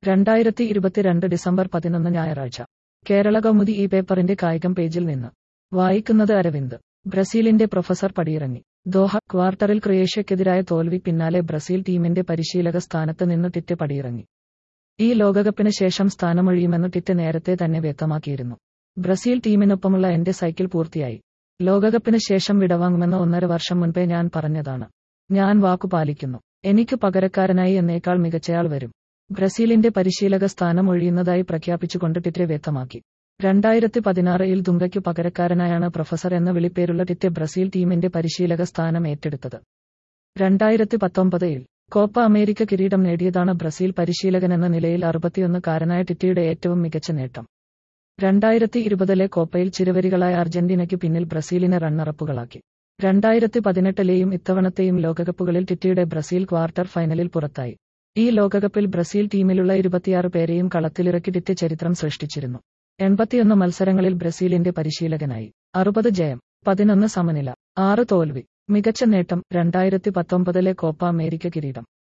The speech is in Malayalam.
രണ്ടായിരത്തി ഇരുപത്തിരണ്ട് ഡിസംബർ പതിനൊന്ന് ഞായറാഴ്ച കേരള കൗമുദി ഈ പേപ്പറിന്റെ കായികം പേജിൽ നിന്ന് വായിക്കുന്നത് അരവിന്ദ് ബ്രസീലിന്റെ പ്രൊഫസർ പടിയിറങ്ങി ദോഹ ക്വാർട്ടറിൽ ക്രൊയേഷ്യക്കെതിരായ തോൽവി പിന്നാലെ ബ്രസീൽ ടീമിന്റെ പരിശീലക സ്ഥാനത്ത് നിന്ന് ടിറ്റ് പടിയിറങ്ങി ഈ ലോകകപ്പിന് ശേഷം സ്ഥാനമൊഴിയുമെന്ന് ടിറ്റ് നേരത്തെ തന്നെ വ്യക്തമാക്കിയിരുന്നു ബ്രസീൽ ടീമിനൊപ്പമുള്ള എന്റെ സൈക്കിൾ പൂർത്തിയായി ലോകകപ്പിന് ശേഷം വിടവാങ്ങുമെന്ന് ഒന്നര വർഷം മുൻപേ ഞാൻ പറഞ്ഞതാണ് ഞാൻ വാക്കു പാലിക്കുന്നു എനിക്ക് പകരക്കാരനായി എന്നേക്കാൾ മികച്ചയാൾ വരും ബ്രസീലിന്റെ പരിശീലക സ്ഥാനം ഒഴിയുന്നതായി പ്രഖ്യാപിച്ചുകൊണ്ട് ടിറ്റെ വ്യക്തമാക്കി രണ്ടായിരത്തി പതിനാറിൽ ദുങ്കയ്ക്കു പകരക്കാരനായാണ് പ്രൊഫസർ എന്ന വിളിപ്പേരുള്ള ടിറ്റെ ബ്രസീൽ ടീമിന്റെ പരിശീലക സ്ഥാനം ഏറ്റെടുത്തത് രണ്ടായിരത്തി പത്തൊമ്പതിൽ കോപ്പ അമേരിക്ക കിരീടം നേടിയതാണ് ബ്രസീൽ പരിശീലകനെന്ന നിലയിൽ അറുപത്തിയൊന്നുകാരനായ ടിറ്റയുടെ ഏറ്റവും മികച്ച നേട്ടം രണ്ടായിരത്തി ഇരുപതിലെ കോപ്പയിൽ ചിരവരികളായ അർജന്റീനയ്ക്ക് പിന്നിൽ ബ്രസീലിനെ റണ്ണറപ്പുകളാക്കി രണ്ടായിരത്തി പതിനെട്ടിലെയും ഇത്തവണത്തെയും ലോകകപ്പുകളിൽ ടിറ്റയുടെ ബ്രസീൽ ക്വാർട്ടർ ഫൈനലിൽ പുറത്തായി ഈ ലോകകപ്പിൽ ബ്രസീൽ ടീമിലുള്ള ഇരുപത്തിയാറ് പേരെയും കളത്തിലിറക്കി ടിറ്റ് ചരിത്രം സൃഷ്ടിച്ചിരുന്നു എൺപത്തിയൊന്ന് മത്സരങ്ങളിൽ ബ്രസീലിന്റെ പരിശീലകനായി അറുപത് ജയം പതിനൊന്ന് സമനില ആറ് തോൽവി മികച്ച നേട്ടം രണ്ടായിരത്തി പത്തൊമ്പതിലെ കോപ്പ അമേരിക്ക കിരീടം